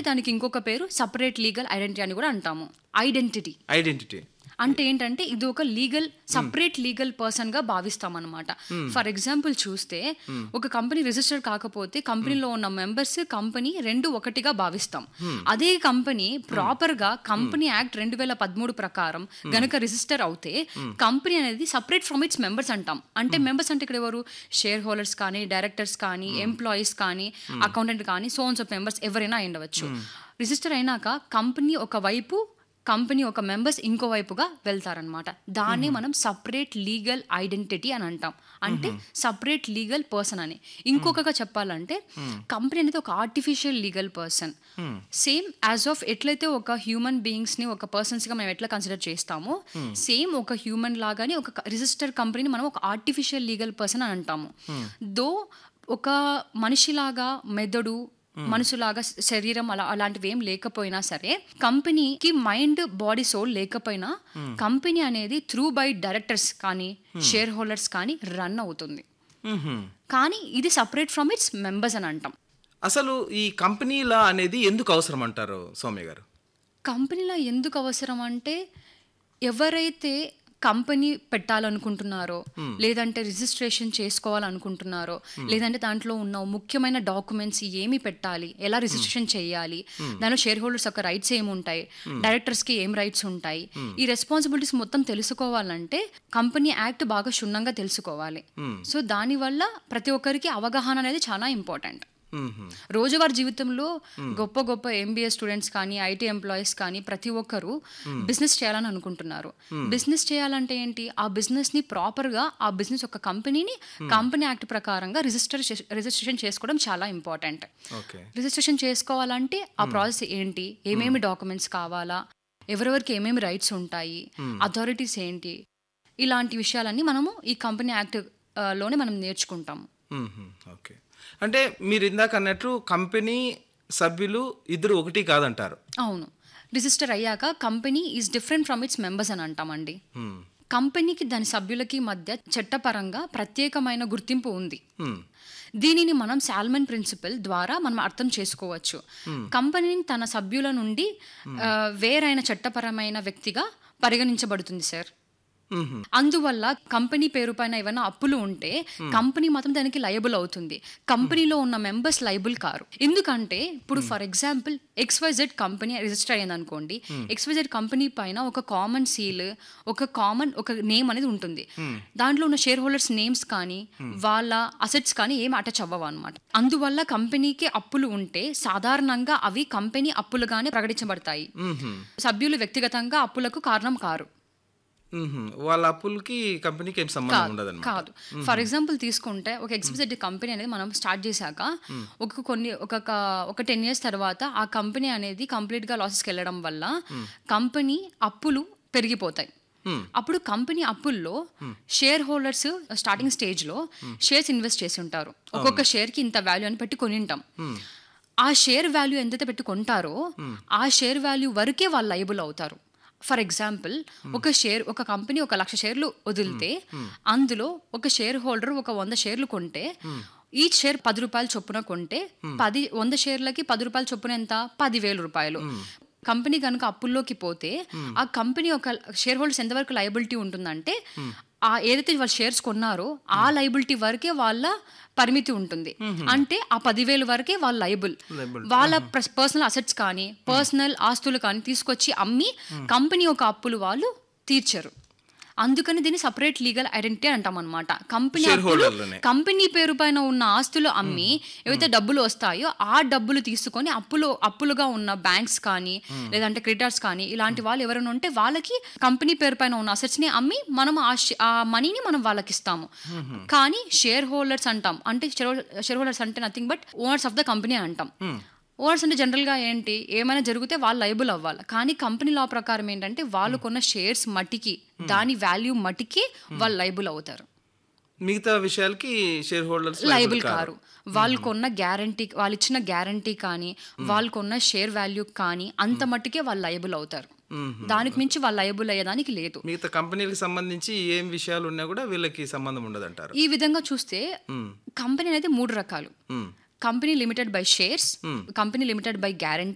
దానికి ఇంకొక పేరు సపరేట్ లీగల్ ఐడెంటిటీ అని కూడా అంటాము ఐడెంటిటీ ఐడెంటిటీ అంటే ఏంటంటే ఇది ఒక లీగల్ సపరేట్ లీగల్ పర్సన్ గా భావిస్తాం అనమాట ఫర్ ఎగ్జాంపుల్ చూస్తే ఒక కంపెనీ రిజిస్టర్ కాకపోతే కంపెనీలో ఉన్న మెంబర్స్ కంపెనీ రెండు ఒకటిగా భావిస్తాం అదే కంపెనీ ప్రాపర్ గా కంపెనీ యాక్ట్ రెండు వేల పదమూడు ప్రకారం గనుక రిజిస్టర్ అవుతే కంపెనీ అనేది సపరేట్ ఫ్రమ్ ఇట్స్ మెంబర్స్ అంటాం అంటే మెంబర్స్ అంటే ఇక్కడ ఎవరు షేర్ హోల్డర్స్ కానీ డైరెక్టర్స్ కానీ ఎంప్లాయీస్ కానీ అకౌంటెంట్ కానీ సోన్స్ ఆఫ్ మెంబర్స్ ఎవరైనా అయి ఉండవచ్చు రిజిస్టర్ అయినాక కంపెనీ ఒక వైపు కంపెనీ ఒక మెంబర్స్ ఇంకో వైపుగా వెళ్తారనమాట దాన్ని మనం సపరేట్ లీగల్ ఐడెంటిటీ అని అంటాం అంటే సపరేట్ లీగల్ పర్సన్ అని ఇంకొకగా చెప్పాలంటే కంపెనీ అనేది ఒక artificial legal person same as of ఎట్లయితే ఒక హ్యూమన్ బీయింగ్స్ ని ఒక పర్సన్స్ గా మనం ఎట్లా కన్సిడర్ చేస్తామో సేమ్ ఒక హ్యూమన్ లాగానే ఒక రిజిస్టర్ కంపెనీని మనం ఒక ఆర్టిఫిషియల్ లీగల్ పర్సన్ అని అంటాము దో ఒక మనిషిలాగా మెదడు మనసులాగా శరీరం అలా అలాంటివి ఏం లేకపోయినా సరే కంపెనీకి మైండ్ బాడీ సోల్ లేకపోయినా కంపెనీ అనేది త్రూ బై డైరెక్టర్స్ కానీ షేర్ హోల్డర్స్ కానీ రన్ అవుతుంది మ్మ్హ్మ్. కానీ ఇది సపరేట్ ఫ్రమ్ ఇట్స్ మెంబర్స్ అని అంటాం అసలు ఈ కంపెనీ లా అనేది ఎందుకు అవసరం అంటారు సౌమ్య గారు కంపెనీలో ఎందుకు అవసరం అంటే ఎవరైతే కంపెనీ పెట్టాలనుకుంటున్నారో లేదంటే రిజిస్ట్రేషన్ చేసుకోవాలనుకుంటున్నారో లేదంటే దాంట్లో ఉన్న ముఖ్యమైన డాక్యుమెంట్స్ ఏమి పెట్టాలి ఎలా రిజిస్ట్రేషన్ చేయాలి దానిలో షేర్ హోల్డర్స్ యొక్క రైట్స్ ఏమి ఉంటాయి డైరెక్టర్స్ కి ఏం రైట్స్ ఉంటాయి ఈ రెస్పాన్సిబిలిటీస్ మొత్తం తెలుసుకోవాలంటే కంపెనీ యాక్ట్ బాగా క్షుణ్ణంగా తెలుసుకోవాలి సో దానివల్ల ప్రతి ఒక్కరికి అవగాహన అనేది చాలా ఇంపార్టెంట్ మ్మ్హ్మ్. రోజువారీ జీవితంలో గొప్ప గొప్ప ఎంబీఏ స్టూడెంట్స్ కానీ ఐటీ ఎంప్లాయీస్ కానీ ప్రతి ఒక్కరు బిజినెస్ చేయాలని అనుకుంటున్నారు బిజినెస్ చేయాలంటే ఏంటి ఆ బిజినెస్ ని ప్రాపర్ గా ఆ బిజినెస్ ఒక కంపెనీని కంపెనీ యాక్ట్ ప్రకారంగా రిజిస్టర్ రిజిస్ట్రేషన్ చేసుకోవడం చాలా ఇంపార్టెంట్ ఓకే రిజిస్ట్రేషన్ చేసుకోవాలంటే ఆ ప్రాసెస్ ఏంటి ఏమేమి డాక్యుమెంట్స్ కావాలా ఎవరెవరికి ఏమేమి రైట్స్ ఉంటాయి అథారిటీస్ ఏంటి ఇలాంటి విషయాలన్నీ మనము ఈ కంపెనీ యాక్ట్ ఆ, లోనే మనం నేర్చుకుంటాము మ్మ్హ్మ్. ఓకే అంటే మీరు ఇందాక అన్నట్లు కంపెనీ సభ్యులు ఇద్దరు ఒకటి కాదంటారు అవును రిజిస్టర్ అయ్యాక company is different from its members అని అంటామండి మ్మ్. కంపెనీకి దాని సభ్యులకి మధ్య చట్టపరంగా ప్రత్యేకమైన గుర్తింపు ఉంది మ్మ్. దీనిని మనం సాల్మన్ ప్రిన్సిపల్ ద్వారా మనం అర్థం చేసుకోవచ్చు కంపెనీని తన సభ్యుల నుండి ఆ, వేరైన చట్టపరమైన వ్యక్తిగా పరిగణించబడుతుంది సార్ మ్మ్హ్మ్. అందువల్ల కంపెనీ పేరు పైన ఏమైనా అప్పులు ఉంటే కంపెనీ మాత్రం దానికి లయబుల్ అవుతుంది కంపెనీలో ఉన్న మెంబర్స్ లయబుల్ కారు ఎందుకంటే ఇప్పుడు for example X Y Z company register అయ్యింది అనుకోండి ఎక్స్వైజెడ్ కంపెనీ పైన ఒక కామన్ సీల్ ఒక కామన్ ఒక నేమ్ అనేది ఉంటుంది దాంట్లో ఉన్న షేర్ హోల్డర్స్ నేమ్స్ కానీ వాళ్ళ అసెట్స్ కానీ ఏం అటాచ్ అవ్వవు అనమాట అందువల్ల కంపెనీకి అప్పులు ఉంటే సాధారణంగా అవి కంపెనీ అప్పులుగానే ప్రకటించబడతాయి మ్మ్హ్మ్. సభ్యులు వ్యక్తిగతంగా అప్పులకు కారణం కారు మ్మ్హ్మ్. వాళ్ళ అప్పులకి కంపెనీకి ఏం సంబంధం ఉండదు కాదు ఫర్ ఎగ్జాంపుల్ తీసుకుంటే ఒక ఎక్స్పిజెడ్ కంపెనీ అనేది మనం స్టార్ట్ చేశాక ఒక కొన్ని ఒక క- ఒక టెన్ ఇయర్స్ తర్వాత ఆ కంపెనీ అనేది కంప్లీట్ గా లాసెస్కి వెళ్ళడం వల్ల కంపెనీ అప్పులు పెరిగిపోతాయి Hmm. అప్పుడు కంపెనీ అప్పుల్లో షేర్ హోల్డర్స్ స్టార్టింగ్ స్టేజ్ లో షేర్స్ ఇన్వెస్ట్ చేసి ఉంటారు ఒక్కొక్క షేర్ కి ఇంత వాల్యూ అని పెట్టి కొని ఉంటాం ఆ షేర్ వాల్యూ ఎంతైతే పెట్టి కొంటారో ఆ షేర్ వాల్యూ వరకే వాళ్ళు లైబుల్ అవుతారు ఫర్ ఎగ్జాంపుల్ ఒక షేర్ ఒక కంపెనీ ఒక లక్ష షేర్లు వదిలితే అందులో ఒక షేర్ హోల్డర్ ఒక వంద షేర్లు కొంటే ఈ షేర్ పది రూపాయలు చొప్పున కొంటే పది వంద షేర్లకి పది రూపాయల చొప్పున ఎంత పదివేల రూపాయలు కంపెనీ కనుక అప్పుల్లోకి పోతే ఆ కంపెనీ ఒక షేర్ హోల్డర్స్ ఎంతవరకు లయబిలిటీ ఉంటుందంటే ఆ ఏదైతే వాళ్ళు షేర్స్ కొన్నారో ఆ లయబిలిటీ వరకే వాళ్ళ పరిమితి ఉంటుంది అంటే ఆ పదివేలు వరకే వాళ్ళ లయబుల్ వాళ్ళ పర్సనల్ అసెట్స్ కానీ పర్సనల్ ఆస్తులు కానీ తీసుకొచ్చి అమ్మి కంపెనీ యొక్క అప్పులు వాళ్ళు తీర్చరు అందుకని దీన్ని సపరేట్ లీగల్ ఐడెంటిటీ అంటాం అనమాట కంపెనీ Share అప్పులు holder లోనే. కంపెనీ పేరు పైన ఉన్న ఆస్తులు అమ్మి ఏవైతే డబ్బులు వస్తాయో ఆ డబ్బులు తీసుకొని అప్పులు అప్పులుగా ఉన్న బ్యాంక్స్ కానీ లేదంటే క్రెడిటర్స్ కానీ ఇలాంటి వాళ్ళు ఎవరైనా ఉంటే వాళ్ళకి కంపెనీ పేరు పైన ఉన్న అసెట్స్ ని అమ్మి మనం ఆ షే- ఆ మనీని మనం వాళ్ళకి ఇస్తాము కానీ షేర్ హోల్డర్స్ అంటాం అంటే షేర్ హోల్డర్స్ అంటే nothing but owners of the company అంటాం ఓనర్స్ అంటే జనరల్గా ఏంటి ఏమైనా జరిగితే వాళ్ళు లైబుల్ అవ్వాలి కానీ కంపెనీ లా ప్రకారం ఏంటంటే వాళ్ళు కొన్న షేర్స్ మట్టికి దాని వాల్యూ మట్టికి వాళ్ళు లైబుల్ అవుతారు మిగతా విషయాలకి షేర్ హోల్డర్స్ లైబుల్ కారు వాళ్ళు కొన్న గ్యారంటీ వాళ్ళు ఇచ్చిన గ్యారంటీ కానీ వాళ్ళు కొన్న షేర్ వాల్యూ కానీ అంత మట్టుకే వాళ్ళు లయబుల్ అవుతారు దానికి మించి వాళ్ళు లయబుల్ అయ్యేదానికి లేదు మిగతా కంపెనీలకు సంబంధించి ఏం విషయాలు ఉన్నా కూడా వీళ్ళకి సంబంధం ఉండదంటారు ఈ విధంగా చూస్తే కంపెనీ అనేది మూడు రకాలు మ్మ్. Company limited by shares company limited by guarantee